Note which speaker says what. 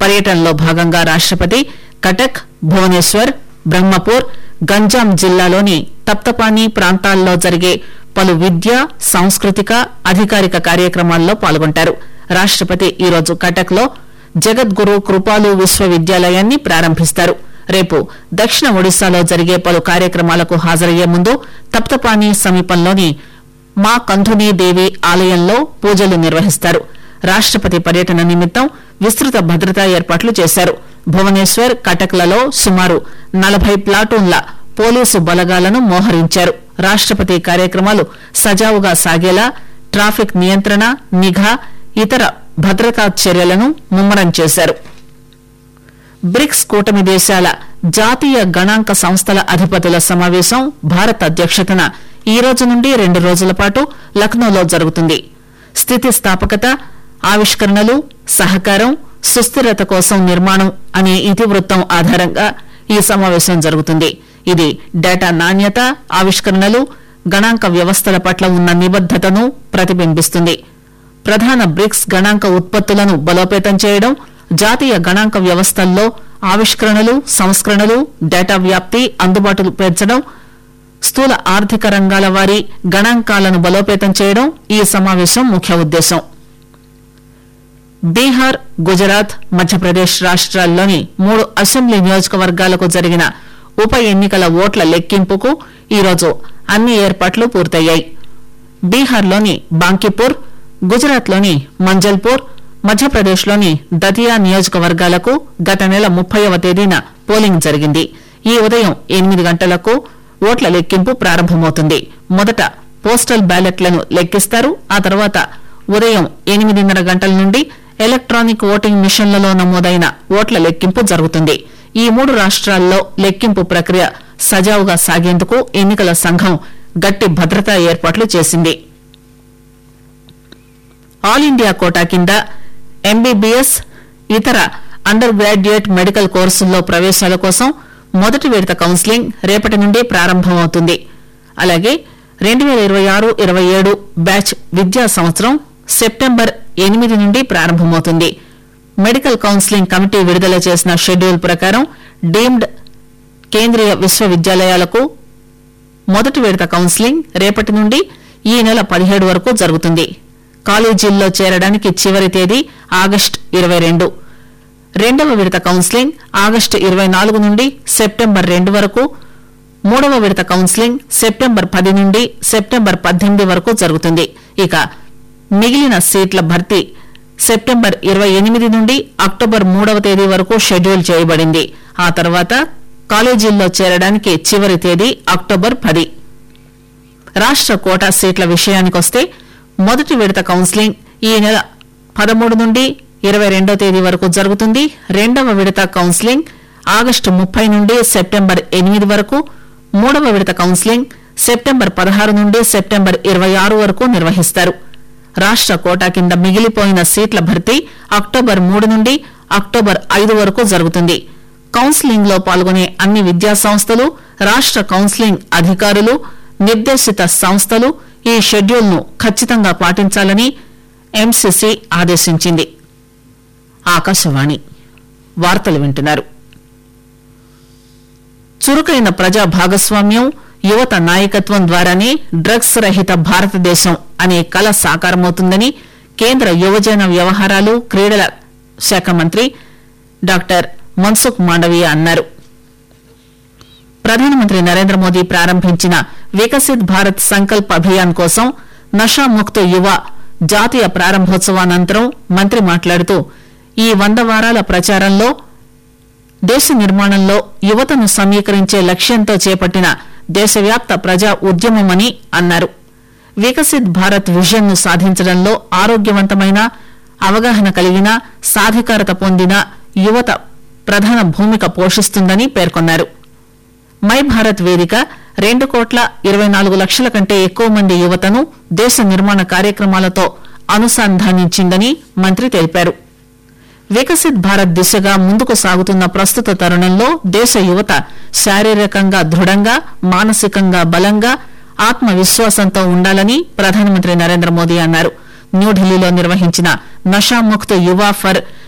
Speaker 1: పర్యటనలో భాగంగా రాష్టపతి కటక్ భువనేశ్వర్ బ్రహ్మపూర్ గంజాం జిల్లాలోని తప్తపాని ప్రాంతాల్లో జరిగే పలు విద్య సాంస్కృతిక అధికారిక కార్యక్రమాల్లో పాల్గొంటారు రాష్టపతి ఈరోజు కటక్ లో జగద్గురు కృపాలు విశ్వవిద్యాలయాన్ని ప్రారంభిస్తారు రేపు దక్షిణ ఒడిశాలో జరిగే పలు కార్యక్రమాలకు హాజరయ్యే ముందు తప్తపాని సమీపంలోని మా కంధునీ దేవి ఆలయంలో పూజలు నిర్వహిస్తారు రాష్టపతి పర్యటన నిమిత్తం విస్తృత భద్రతా ఏర్పాట్లు చేశారు భువనేశ్వర్ కటక్లలో సుమారు నలభై ప్లాటూన్ల పోలీసు బలగాలను మోహరించారు రాష్టపతి కార్యక్రమాలు సజావుగా సాగేలా ట్రాఫిక్ నియంత్రణ నిఘా ఇతర భద్రతా చర్యలను ముమ్మరం చేశారు బ్రిక్స్ కూటమి దేశాల జాతీయ గణాంక సంస్థల అధిపతుల సమావేశం భారత్ అధ్యక్షతన ఈ రోజు నుండి రెండు రోజుల పాటు లక్నోలో జరుగుతుంది స్థితిస్థాపకత ఆవిష్కరణలు సహకారం సుస్థిరత కోసం నిర్మాణం అనే ఇతివృత్తం ఆధారంగా ఈ సమావేశం జరుగుతుంది ఇది డేటా నాణ్యత ఆవిష్కరణలు గణాంక వ్యవస్థల పట్ల ఉన్న నిబద్దతను ప్రతిబింబిస్తుంది ప్రధాన బ్రిక్స్ గణాంక ఉత్పత్తులను బలోపేతం చేయడం జాతీయ గణాంక వ్యవస్థల్లో ఆవిష్కరణలు సంస్కరణలు డేటా వ్యాప్తి అందుబాటులు పెంచడం స్థూల ఆర్థిక రంగాల వారి గణాంకాలను బలోపేతం చేయడం ఈ సమావేశం ముఖ్య ఉద్దేశం బీహార్ గుజరాత్ మధ్యప్రదేశ్ రాష్ట్రాల్లోని మూడు అసెంబ్లీ నియోజకవర్గాలకు జరిగిన ఉప ఎన్నికల ఓట్ల లెక్కింపుకు ఈరోజు అన్ని ఏర్పాట్లు పూర్తయ్యాయి బీహార్లోని బాంకీపూర్ గుజరాత్లోని మంజల్పూర్ మధ్యప్రదేశ్లోని దతియా నియోజకవర్గాలకు గత నెల ముప్పైవ తేదీన పోలింగ్ జరిగింది ఈ ఉదయం ఎనిమిది గంటలకు ఓట్ల లెక్కింపు ప్రారంభమవుతుంది మొదట పోస్టల్ బ్యాలెట్లను లెక్కిస్తారు ఆ తర్వాత ఉదయం ఎనిమిదిన్నర గంటల నుండి ఎలక్ట్రానిక్ ఓటింగ్ మిషన్లలో నమోదైన ఓట్ల లెక్కింపు జరుగుతుంది ఈ మూడు రాష్ట్రాల్లో లెక్కింపు ప్రక్రియ సజావుగా సాగేందుకు ఎన్నికల సంఘం గట్టి భద్రతా ఏర్పాట్లు చేసింది ఆల్ ఇండియా కోటా కింద ఎంబీబీఎస్ ఇతర అండర్ గ్రాడ్యుయేట్ మెడికల్ కోర్సుల్లో ప్రవేశాల కోసం మొదటి విడత కౌన్సిలింగ్ రేపటి నుండి ప్రారంభమవుతుంది అలాగే రెండు వేల ఇరవై ఆరు ఇరవై ఏడు బ్యాచ్ విద్యా సంవత్సరం సెప్టెంబర్ ఎనిమిది నుండి ప్రారంభమవుతుంది మెడికల్ కౌన్సిలింగ్ కమిటీ విడుదల చేసిన షెడ్యూల్ ప్రకారం డీమ్డ్ కేంద్రీయ విశ్వవిద్యాలయాలకు మొదటి విడత కౌన్సిలింగ్ రేపటి నుండి ఈ నెల పదిహేడు వరకు జరుగుతుంది కాలేజీల్లో చేరడానికి చివరి తేదీ ఆగస్టు ఇరవై రెండు రెండవ విడత కౌన్సిలింగ్ ఆగస్టు ఇరవై నాలుగు నుండి సెప్టెంబర్ రెండు వరకు మూడవ విడత కౌన్సిలింగ్ సెప్టెంబర్ పది నుండి సెప్టెంబర్ పద్దెనిమిది వరకు జరుగుతుంది ఇక మిగిలిన సీట్ల భర్తీ సెప్టెంబర్ ఇరవై ఎనిమిది నుండి అక్టోబర్ మూడవ తేదీ వరకు షెడ్యూల్ చేయబడింది ఆ తర్వాత కాలేజీల్లో చేరడానికి చివరి తేదీ అక్టోబర్ పది రాష్ట్ర కోటా సీట్ల విషయానికొస్తే మొదటి విడత కౌన్సిలింగ్ ఈ నెల పదమూడు నుండి ఇరవై రెండో తేదీ వరకు జరుగుతుంది రెండవ విడత కౌన్సిలింగ్ ఆగస్టు ముప్పై నుండి సెప్టెంబర్ ఎనిమిది వరకు మూడవ విడత కౌన్సిలింగ్ సెప్టెంబర్ పదహారు నుండి సెప్టెంబర్ ఇరవై ఆరు వరకు నిర్వహిస్తారు రాష్ట్ర కోటా కింద మిగిలిపోయిన సీట్ల భర్తీ అక్టోబర్ మూడు నుండి అక్టోబర్ ఐదు వరకు జరుగుతుంది కౌన్సిలింగ్ లో పాల్గొనే అన్ని విద్యా సంస్థలు రాష్ట్ర కౌన్సిలింగ్ అధికారులు నిర్దేశిత సంస్థలు ఈ షెడ్యూల్ ను ఖచ్చితంగా పాటించాలని ఎంసీసీ ఆదేశించింది ఆకాశవాణి వార్తలు వింటున్నారు చురుకైన ప్రజా భాగస్వామ్యం యువత నాయకత్వం ద్వారానే డ్రగ్స్ రహిత భారతదేశం అనే కల సాకారమవుతుందని కేంద్ర యువజన వ్యవహారాలు క్రీడల శాఖ మంత్రి డాక్టర్ మన్సుఖ్ మాండవీయ అన్నారు ప్రధానమంత్రి నరేంద్ర మోదీ ప్రారంభించిన వికసిత్ భారత్ సంకల్ప్ అభియాన్ కోసం నషాముక్త యువ జాతీయ ప్రారంభోత్సవానంతరం మంత్రి మాట్లాడుతూ ఈ వంద వారాల ప్రచారంలో దేశ నిర్మాణంలో యువతను సమీకరించే లక్ష్యంతో చేపట్టిన దేశవ్యాప్త ప్రజా ఉద్యమమని అన్నారు వికసిత్ భారత్ విజన్ ను సాధించడంలో ఆరోగ్యవంతమైన అవగాహన కలిగిన సాధికారత పొందిన యువత ప్రధాన భూమిక పోషిస్తుందని పేర్కొన్నారు మై భారత్ వేదిక రెండు కోట్ల ఇరవై నాలుగు లక్షల కంటే ఎక్కువ మంది యువతను దేశ నిర్మాణ కార్యక్రమాలతో అనుసంధానించిందని మంత్రి తెలిపారు వికసిత్ భారత్ దిశగా ముందుకు సాగుతున్న ప్రస్తుత తరుణంలో దేశ యువత శారీరకంగా దృఢంగా మానసికంగా బలంగా ఆత్మవిశ్వాసంతో ఉండాలని ప్రధానమంత్రి నరేంద్ర మోదీ అన్నారు న్యూఢిల్లీలో నిర్వహించిన నషాముక్త్ యువ ఫర్